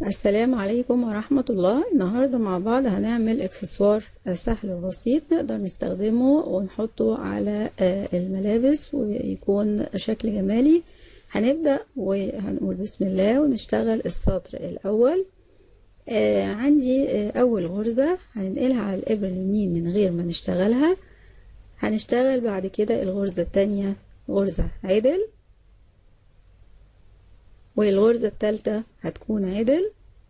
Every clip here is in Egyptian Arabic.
السلام عليكم ورحمة الله النهاردة مع بعض هنعمل اكسسوار سهل وبسيط نقدر نستخدمه ونحطه على آه، الملابس ويكون شكل جمالي هنبدأ وهنقول بسم الله ونشتغل السطر الأول آه عندي آه أول غرزة هننقلها على الإبرة اليمين من غير ما نشتغلها هنشتغل بعد كده الغرزة التانية غرزة عدل والغرزة التالتة هتكون عدل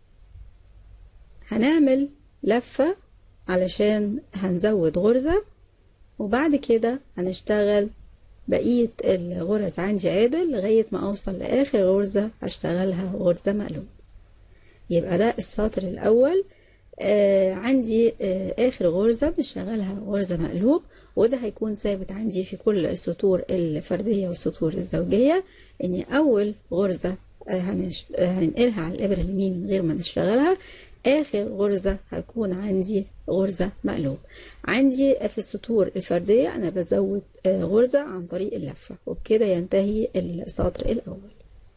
هنعمل لفة علشان هنزود غرزة وبعد كده هنشتغل بقية الغرز عندي عدل لغاية ما أوصل لآخر غرزة هشتغلها غرزة مقلوب يبقى ده السطر الأول آه عندي آه آخر غرزة بنشتغلها غرزة مقلوب وده هيكون ثابت عندي في كل السطور الفردية والسطور الزوجية إني أول غرزة آه هنش... هننقلها على الإبرة اليمين من غير ما نشتغلها آخر غرزة هتكون عندي غرزة مقلوب عندي في السطور الفردية أنا بزود غرزة عن طريق اللفة وبكده ينتهي السطر الأول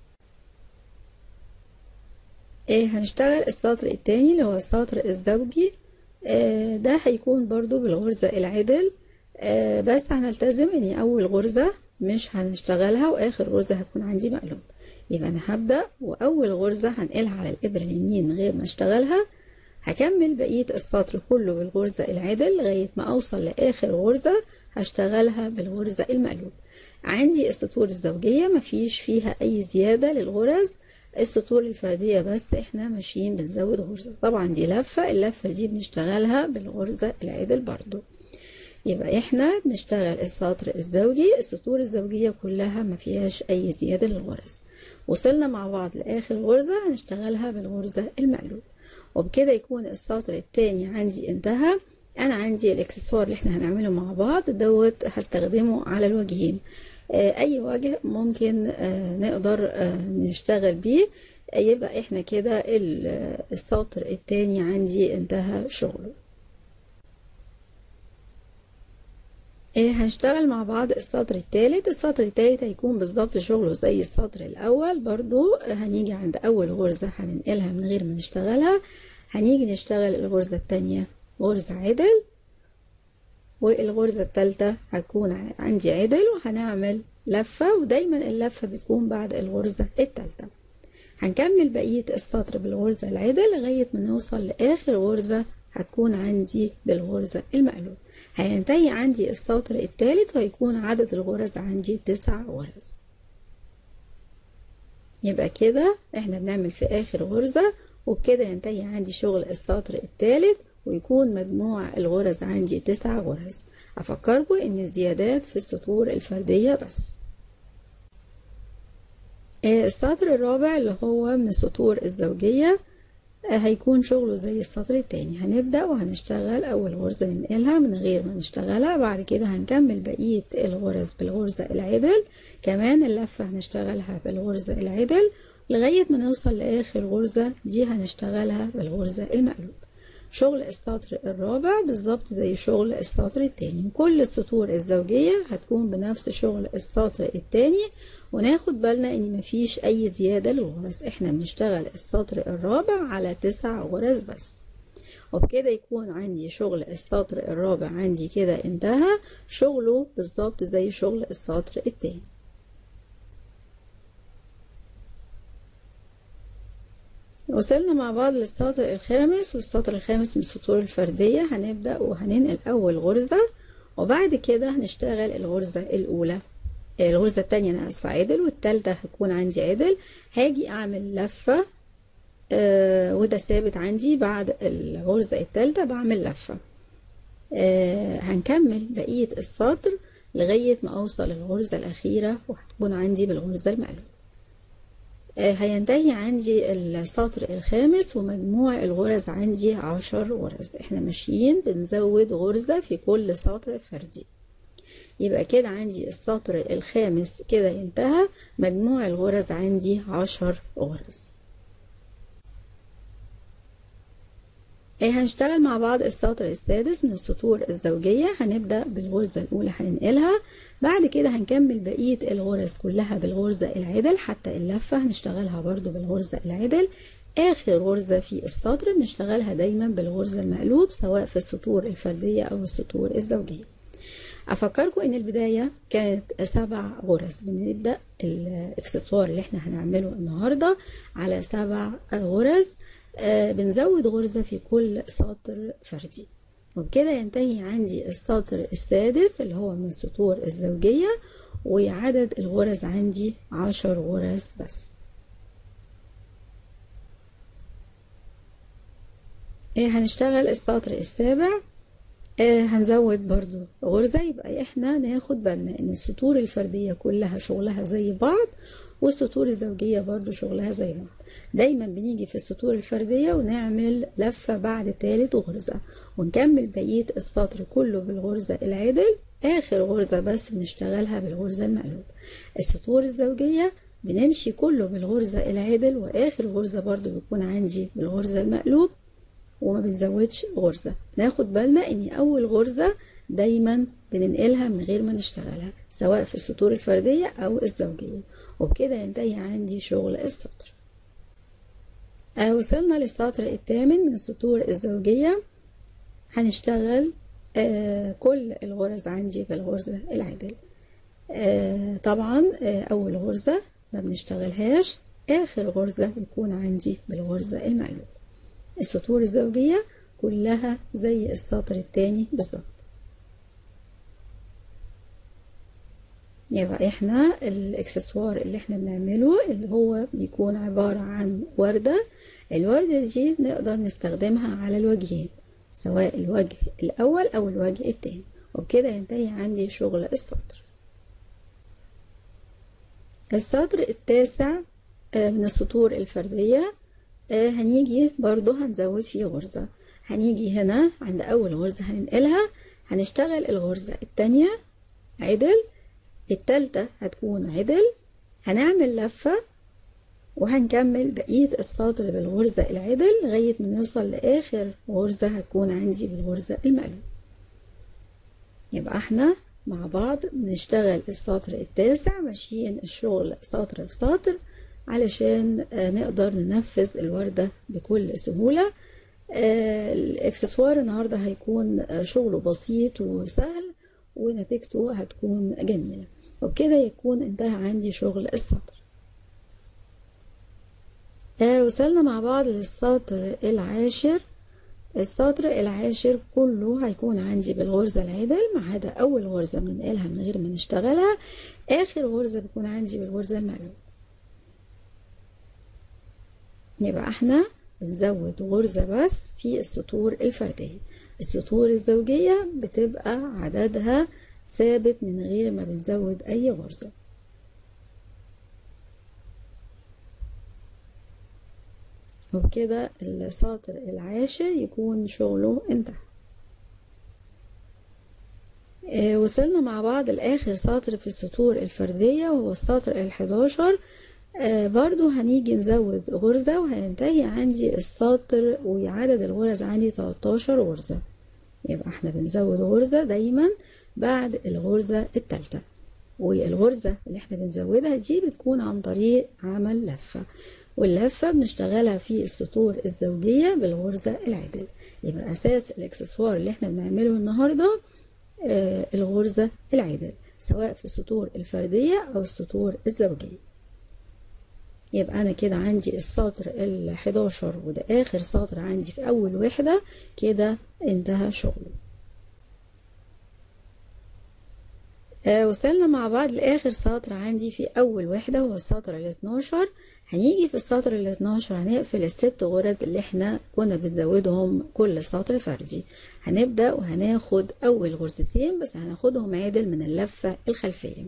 هنشتغل السطر التاني اللي هو السطر الزوجي ده هيكون برضو بالغرزة العدل بس هنلتزم ان اول غرزة مش هنشتغلها واخر غرزة هتكون عندي مقلوب يبقى انا هبدأ واول غرزة هنقلها على الابرة اليمين من غير ما اشتغلها هكمل بقية السطر كله بالغرزة العدل لغاية ما اوصل لاخر غرزة هشتغلها بالغرزة المقلوب عندي السطور الزوجية مفيش فيها اي زيادة للغرز السطور الفردية بس احنا ماشيين بنزود غرزة طبعا دي لفة اللفة دي بنشتغلها بالغرزة العدل برضو يبقى احنا بنشتغل السطر الزوجي السطور الزوجية كلها ما فيهاش اي زيادة للغرز وصلنا مع بعض لاخر غرزة هنشتغلها بالغرزة المقلوب وبكده يكون السطر التاني عندي انتهى انا عندي الاكسسوار اللي احنا هنعمله مع بعض دوت هستخدمه على الوجهين اي وجه ممكن نقدر نشتغل بيه يبقى احنا كده السطر التاني عندي انتهى شغله هنشتغل مع بعض السطر التالت السطر التالت هيكون بالظبط شغله زي السطر الاول برضو هنيجي عند اول غرزة هننقلها من غير ما نشتغلها هنيجي نشتغل الغرزة التانية غرزة عدل والغرزة التالتة هتكون عندي عدل وهنعمل لفة ودايما اللفة بتكون بعد الغرزة التالتة هنكمل بقية السطر بالغرزة العدل لغاية ما نوصل لآخر غرزة هتكون عندي بالغرزة المقلوب هينتهي عندي السطر الثالث وهيكون عدد الغرز عندي تسع غرز يبقى كده احنا بنعمل في آخر غرزة وبكده ينتهي عندي شغل السطر الثالث ويكون مجموع الغرز عندي تسع غرز أفكركم إن الزيادات في السطور الفردية بس السطر الرابع اللي هو من السطور الزوجية هيكون شغله زي السطر التاني هنبدأ وهنشتغل أول غرزة ننقلها من غير ما نشتغلها بعد كده هنكمل بقية الغرز بالغرزة العدل كمان اللفة هنشتغلها بالغرزة العدل لغاية ما نوصل لآخر غرزة دي هنشتغلها بالغرزة المقلوب شغل السطر الرابع بالظبط زي شغل السطر التاني كل السطور الزوجية هتكون بنفس شغل السطر التاني وناخد بالنا ان مفيش اي زيادة للغرز احنا بنشتغل السطر الرابع على تسع غرز بس وبكده يكون عندي شغل السطر الرابع عندي كده انتهى شغله بالظبط زي شغل السطر التاني وصلنا مع بعض للسطر الخامس والسطر الخامس من السطور الفردية هنبدأ وهننقل أول غرزة وبعد كده هنشتغل الغرزة الأولى الغرزة التانية أنا أسفة عدل والتالتة هتكون عندي عدل هاجي أعمل لفة آه وده ثابت عندي بعد الغرزة التالتة بعمل لفة آه هنكمل بقية السطر لغاية ما أوصل الغرزة الأخيرة وهتكون عندي بالغرزة المقلوبة هينتهي عندي السطر الخامس ومجموع الغرز عندي عشر غرز احنا ماشيين بنزود غرزة في كل سطر فردي يبقى كده عندي السطر الخامس كده انتهى مجموع الغرز عندي عشر غرز هنشتغل مع بعض السطر السادس من السطور الزوجية هنبدأ بالغرزة الأولى هننقلها بعد كده هنكمل بقية الغرز كلها بالغرزة العدل حتى اللفة هنشتغلها برضو بالغرزة العدل آخر غرزة في السطر بنشتغلها دايما بالغرزة المقلوب سواء في السطور الفردية أو السطور الزوجية أفكركم إن البداية كانت سبع غرز بنبدأ الإكسسوار اللي احنا هنعمله النهاردة على سبع غرز آه بنزود غرزة في كل سطر فردي وبكده ينتهي عندي السطر السادس اللي هو من السطور الزوجية وعدد الغرز عندي عشر غرز بس إيه هنشتغل السطر السابع آه هنزود برضو غرزة يبقى احنا ناخد بالنا ان السطور الفردية كلها شغلها زي بعض والسطور الزوجية برضو شغلها زي بعض دايما بنيجي في السطور الفردية ونعمل لفة بعد تالت غرزة ونكمل بقية السطر كله بالغرزة العدل آخر غرزة بس بنشتغلها بالغرزة المقلوب السطور الزوجية بنمشي كله بالغرزة العدل وآخر غرزة برضو بيكون عندي بالغرزة المقلوب وما بنزودش غرزة ناخد بالنا ان اول غرزة دايما بننقلها من غير ما نشتغلها سواء في السطور الفردية او الزوجية وبكده ينتهي عندي شغل السطر آه وصلنا للسطر الثامن من السطور الزوجية هنشتغل آه كل الغرز عندي بالغرزة العدل آه طبعا آه اول غرزة ما بنشتغلهاش اخر غرزة بيكون عندي بالغرزة المقلوبة السطور الزوجية كلها زي السطر التاني بالظبط يبقى احنا الاكسسوار اللي احنا بنعمله اللي هو بيكون عبارة عن وردة الوردة دي نقدر نستخدمها على الوجهين سواء الوجه الاول او الوجه التاني وبكده ينتهي عندي شغل السطر السطر التاسع من السطور الفردية هنيجي برضو هنزود فيه غرزة هنيجي هنا عند أول غرزة هننقلها هنشتغل الغرزة التانية عدل التالتة هتكون عدل هنعمل لفة وهنكمل بقية السطر بالغرزة العدل لغاية ما نوصل لآخر غرزة هتكون عندي بالغرزة المقلوب يبقى احنا مع بعض بنشتغل السطر التاسع ماشيين الشغل سطر بسطر علشان نقدر ننفذ الوردة بكل سهولة الاكسسوار النهاردة هيكون شغله بسيط وسهل ونتيجته هتكون جميلة وبكده يكون انتهى عندي شغل السطر وصلنا مع بعض للسطر العاشر السطر العاشر كله هيكون عندي بالغرزة العدل ما عدا أول غرزة بننقلها من غير ما نشتغلها آخر غرزة بتكون عندي بالغرزة المقلوبة يبقى احنا بنزود غرزة بس في السطور الفردية السطور الزوجية بتبقى عددها ثابت من غير ما بنزود أي غرزة وبكده السطر العاشر يكون شغله انتهى اه وصلنا مع بعض لآخر سطر في السطور الفردية وهو السطر الحداشر آه برضو هنيجي نزود غرزة وهينتهي عندي السطر وعدد الغرز عندي 13 غرزة يبقى احنا بنزود غرزة دايما بعد الغرزة التالتة والغرزة اللي احنا بنزودها دي بتكون عن طريق عمل لفة واللفة بنشتغلها في السطور الزوجية بالغرزة العدل يبقى أساس الإكسسوار اللي احنا بنعمله النهاردة آه الغرزة العدل سواء في السطور الفردية أو السطور الزوجية يبقى أنا كده عندي السطر الحداشر وده آخر سطر عندي في أول وحدة كده انتهى شغله آه وصلنا مع بعض لآخر سطر عندي في أول وحدة هو السطر ال 12 هنيجي في السطر ال 12 هنقفل الست غرز اللي احنا كنا بنزودهم كل سطر فردي هنبدأ وهناخد أول غرزتين بس هناخدهم عدل من اللفة الخلفية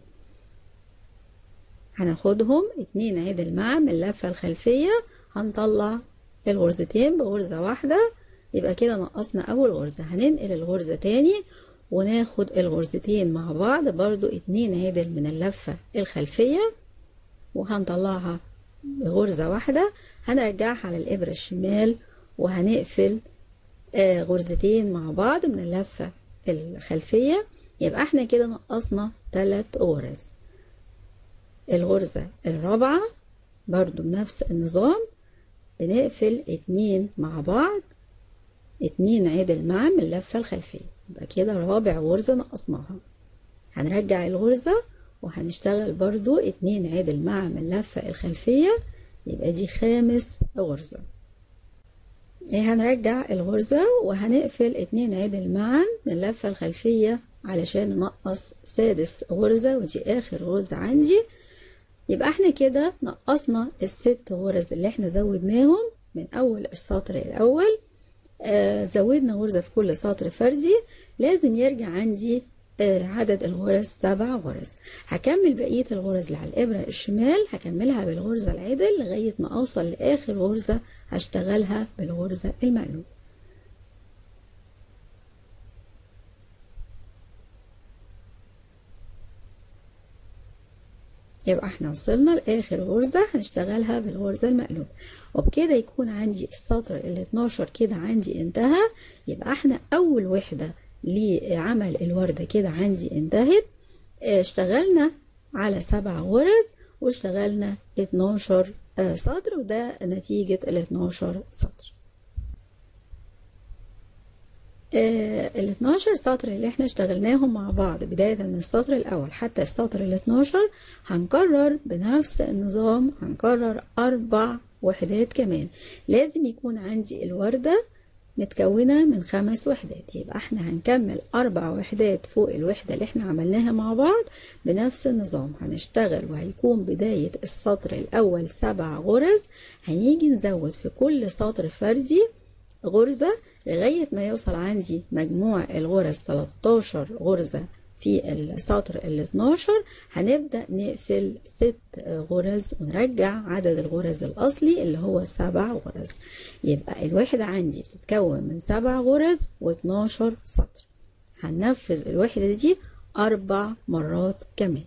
هناخدهم اتنين عدل مع من اللفة الخلفية هنطلع الغرزتين بغرزة واحدة يبقى كده نقصنا أول غرزة هننقل الغرزة تاني وناخد الغرزتين مع بعض برضو اتنين عدل من اللفة الخلفية وهنطلعها بغرزة واحدة هنرجعها على الإبرة الشمال وهنقفل آه غرزتين مع بعض من اللفة الخلفية يبقى احنا كده نقصنا تلات غرز الغرزة الرابعة برضو بنفس النظام بنقفل اتنين مع بعض اتنين عدل مع من اللفة الخلفية يبقى كده رابع غرزة نقصناها هنرجع الغرزة وهنشتغل برضو اتنين عدل مع من اللفة الخلفية يبقى دي خامس غرزة هنرجع الغرزة وهنقفل اتنين عدل معا من اللفة الخلفية علشان ننقص سادس غرزة ودي آخر غرزة عندي يبقى احنا كده نقصنا الست غرز اللي احنا زودناهم من أول السطر الأول آه زودنا غرزة في كل سطر فردي لازم يرجع عندي آه عدد الغرز سبع غرز هكمل بقية الغرز اللي على الإبرة الشمال هكملها بالغرزة العدل لغاية ما أوصل لآخر غرزة هشتغلها بالغرزة المقلوب يبقى احنا وصلنا لاخر غرزة هنشتغلها بالغرزة المقلوبة وبكده يكون عندي السطر ال 12 كده عندي انتهى يبقى احنا اول وحدة لعمل الوردة كده عندي انتهت اشتغلنا على سبع غرز واشتغلنا 12 سطر وده نتيجة ال 12 سطر ال 12 سطر اللي احنا اشتغلناهم مع بعض بداية من السطر الأول حتى السطر ال 12 هنكرر بنفس النظام هنكرر أربع وحدات كمان لازم يكون عندي الوردة متكونة من خمس وحدات يبقى احنا هنكمل أربع وحدات فوق الوحدة اللي احنا عملناها مع بعض بنفس النظام هنشتغل وهيكون بداية السطر الأول سبع غرز هنيجي نزود في كل سطر فردي غرزة لغاية ما يوصل عندي مجموع الغرز 13 غرزة في السطر ال 12 هنبدأ نقفل ست غرز ونرجع عدد الغرز الأصلي اللي هو سبع غرز يبقى الوحدة عندي بتتكون من سبع غرز و12 سطر هننفذ الوحدة دي أربع مرات كمان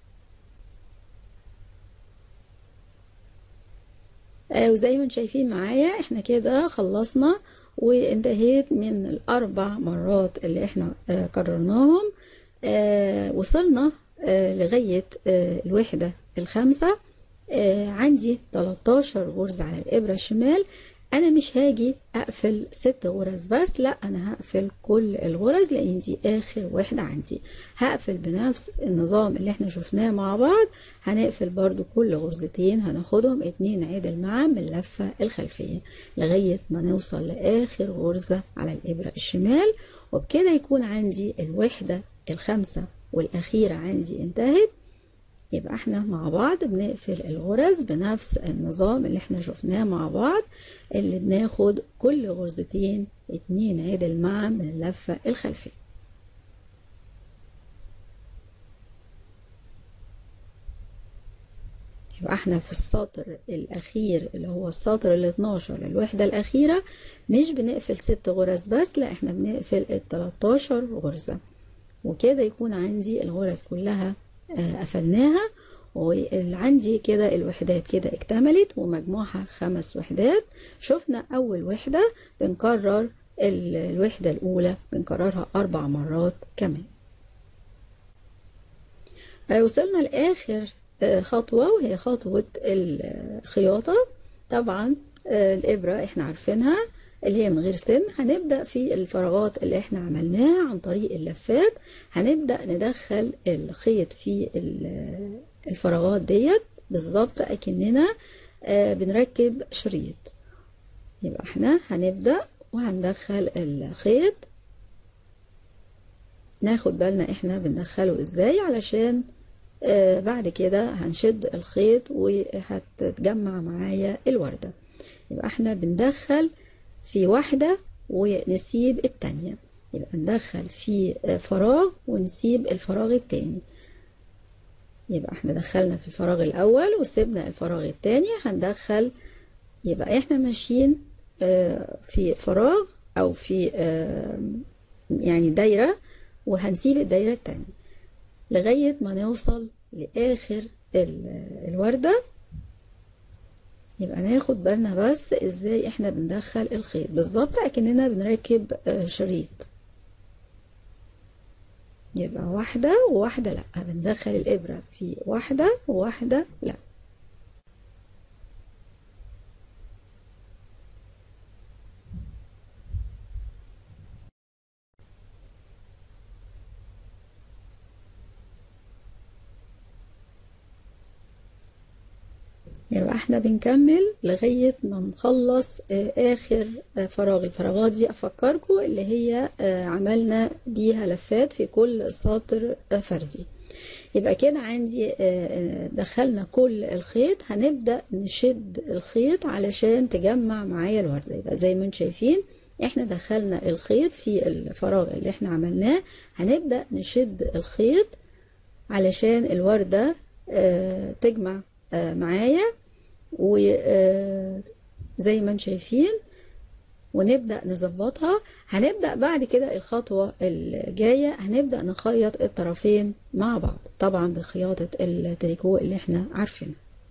آه وزي ما انتم شايفين معايا احنا كده خلصنا وانتهيت من الأربع مرات اللي احنا آه كررناهم آه وصلنا آه لغاية آه الوحدة الخامسة آه عندي 13 غرزة على الإبرة الشمال أنا مش هاجي أقفل ست غرز بس لا أنا هقفل كل الغرز لأن دي آخر واحدة عندي هقفل بنفس النظام اللي احنا شفناه مع بعض هنقفل برضو كل غرزتين هناخدهم اتنين عدل معا من اللفة الخلفية لغاية ما نوصل لآخر غرزة على الإبرة الشمال وبكده يكون عندي الوحدة الخامسة والأخيرة عندي انتهت يبقى احنا مع بعض بنقفل الغرز بنفس النظام اللي احنا شفناه مع بعض اللي بناخد كل غرزتين اتنين عدل معا من اللفة الخلفية يبقى احنا في السطر الاخير اللي هو السطر ال 12 الوحدة الاخيرة مش بنقفل ست غرز بس لا احنا بنقفل ال 13 غرزة وكده يكون عندي الغرز كلها قفلناها وعندي كده الوحدات كده اكتملت ومجموعها خمس وحدات شفنا أول وحدة بنكرر الوحدة الأولى بنكررها أربع مرات كمان وصلنا لآخر خطوة وهي خطوة الخياطة طبعا الإبرة احنا عارفينها اللي هي من غير سن هنبدأ في الفراغات اللي احنا عملناها عن طريق اللفات هنبدأ ندخل الخيط في الفراغات ديت بالظبط اكننا بنركب شريط يبقى احنا هنبدأ وهندخل الخيط ناخد بالنا احنا بندخله ازاي علشان بعد كده هنشد الخيط وهتتجمع معايا الوردة يبقى احنا بندخل في واحدة ونسيب التانية يبقى ندخل في فراغ ونسيب الفراغ التاني يبقى احنا دخلنا في الفراغ الأول وسيبنا الفراغ التاني هندخل يبقى احنا ماشيين في فراغ أو في يعني دايرة وهنسيب الدايرة التانية لغاية ما نوصل لآخر الوردة يبقى ناخد بالنا بس ازاي احنا بندخل الخيط بالظبط اكننا بنركب شريط يبقى واحدة وواحدة لا بندخل الابرة في واحدة وواحدة لا يبقى احنا بنكمل لغاية ما نخلص آه، آخر آه، فراغ الفراغات دي أفكركم اللي هي آه، عملنا بيها لفات في كل سطر آه، فردي يبقى كده عندي آه، آه، دخلنا كل الخيط هنبدأ نشد الخيط علشان تجمع معايا الوردة يبقى زي ما انتم شايفين احنا دخلنا الخيط في الفراغ اللي احنا عملناه هنبدأ نشد الخيط علشان الوردة آه، تجمع آه، معايا وزي ما انتم شايفين ونبدأ نظبطها هنبدأ بعد كده الخطوة الجاية هنبدأ نخيط الطرفين مع بعض طبعا بخياطة التريكو اللي احنا عارفينها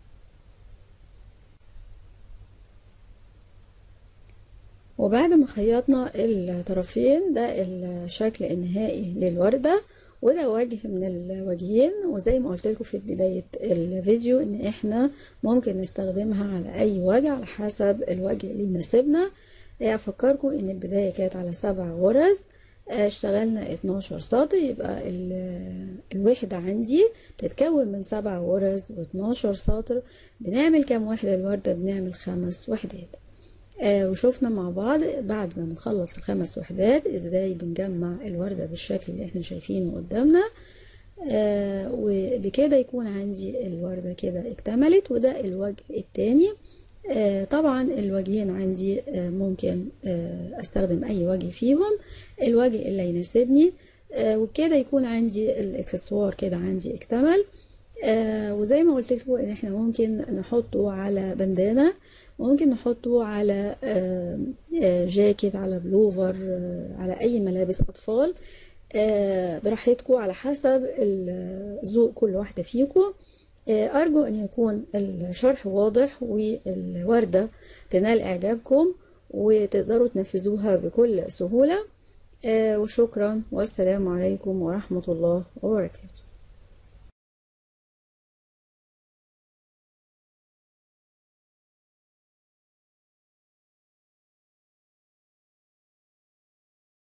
وبعد ما خيطنا الطرفين ده الشكل النهائي للوردة وده وجه من الوجهين وزي ما قلت لكم في بداية الفيديو ان احنا ممكن نستخدمها على اي وجه على حسب الوجه اللي يناسبنا افكركم ان البداية كانت على سبع غرز اشتغلنا 12 سطر يبقى ال- الوحدة عندي بتتكون من سبع غرز و12 سطر بنعمل كام وحدة الوردة بنعمل خمس وحدات آه وشوفنا مع بعض بعد ما بنخلص الخمس وحدات ازاي بنجمع الوردة بالشكل اللي احنا شايفينه قدامنا آه وبكده يكون عندي الوردة كده اكتملت وده الوجه التاني آه طبعا الوجهين عندي آه ممكن آه استخدم اي وجه فيهم الوجه اللي يناسبني آه وبكده يكون عندي الاكسسوار كده عندي اكتمل آه وزي ما قلت لكم ان احنا ممكن نحطه على بندانة ممكن نحطه على آه آه جاكيت على بلوفر آه على اي ملابس اطفال آه براحتكم على حسب ال- ذوق كل واحدة فيكم آه ارجو ان يكون الشرح واضح والوردة تنال اعجابكم وتقدروا تنفذوها بكل سهولة آه وشكرا والسلام عليكم ورحمة الله وبركاته